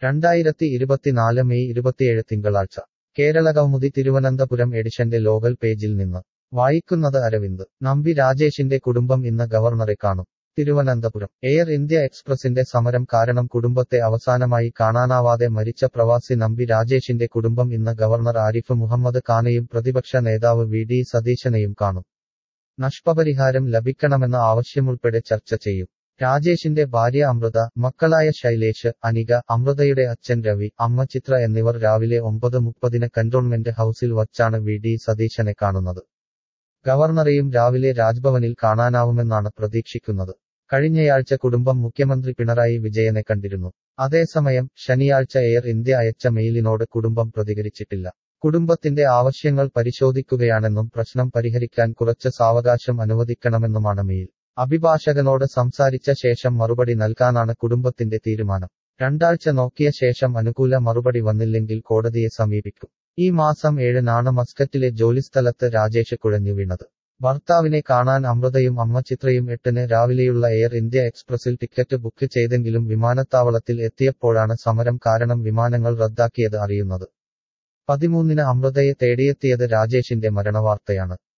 രണ്ടായിരത്തി ഇരുപത്തിനാല് മെയ് ഇരുപത്തിയേഴ് തിങ്കളാഴ്ച കേരള കൗമുദി തിരുവനന്തപുരം എഡിഷന്റെ ലോകൽ പേജിൽ നിന്ന് വായിക്കുന്നത് അരവിന്ദ് നമ്പി രാജേഷിന്റെ കുടുംബം ഇന്ന് ഗവർണറെ കാണും തിരുവനന്തപുരം എയർ ഇന്ത്യ എക്സ്പ്രസിന്റെ സമരം കാരണം കുടുംബത്തെ അവസാനമായി കാണാനാവാതെ മരിച്ച പ്രവാസി നമ്പി രാജേഷിന്റെ കുടുംബം ഇന്ന് ഗവർണർ ആരിഫ് മുഹമ്മദ് ഖാനെയും പ്രതിപക്ഷ നേതാവ് വി ഡി സതീശനെയും കാണും നഷ്ടപരിഹാരം ലഭിക്കണമെന്ന ആവശ്യമുൾപ്പെടെ ചർച്ച ചെയ്യും രാജേഷിന്റെ ഭാര്യ അമൃത മക്കളായ ശൈലേഷ് അനിക അമൃതയുടെ അച്ഛൻ രവി അമ്മ ചിത്ര എന്നിവർ രാവിലെ ഒമ്പത് മുപ്പതിന് കന്റോൺമെന്റ് ഹൌസിൽ വച്ചാണ് വി ഡി സതീശനെ കാണുന്നത് ഗവർണറെയും രാവിലെ രാജ്ഭവനിൽ കാണാനാവുമെന്നാണ് പ്രതീക്ഷിക്കുന്നത് കഴിഞ്ഞയാഴ്ച കുടുംബം മുഖ്യമന്ത്രി പിണറായി വിജയനെ കണ്ടിരുന്നു അതേസമയം ശനിയാഴ്ച എയർ ഇന്ത്യ അയച്ച മെയിലിനോട് കുടുംബം പ്രതികരിച്ചിട്ടില്ല കുടുംബത്തിന്റെ ആവശ്യങ്ങൾ പരിശോധിക്കുകയാണെന്നും പ്രശ്നം പരിഹരിക്കാൻ കുറച്ച് സാവകാശം അനുവദിക്കണമെന്നുമാണ് മെയിൽ അഭിഭാഷകനോട് സംസാരിച്ച ശേഷം മറുപടി നൽകാനാണ് കുടുംബത്തിന്റെ തീരുമാനം രണ്ടാഴ്ച നോക്കിയ ശേഷം അനുകൂല മറുപടി വന്നില്ലെങ്കിൽ കോടതിയെ സമീപിക്കും ഈ മാസം ഏഴിനാണ് മസ്കറ്റിലെ ജോലിസ്ഥലത്ത് രാജേഷ് കുഴഞ്ഞു വീണത് ഭർത്താവിനെ കാണാൻ അമൃതയും അമ്മ ചിത്രയും എട്ടിന് രാവിലെയുള്ള എയർ ഇന്ത്യ എക്സ്പ്രസിൽ ടിക്കറ്റ് ബുക്ക് ചെയ്തെങ്കിലും വിമാനത്താവളത്തിൽ എത്തിയപ്പോഴാണ് സമരം കാരണം വിമാനങ്ങൾ റദ്ദാക്കിയത് അറിയുന്നത് പതിമൂന്നിന് അമൃതയെ തേടിയെത്തിയത് രാജേഷിന്റെ മരണവാർത്തയാണ്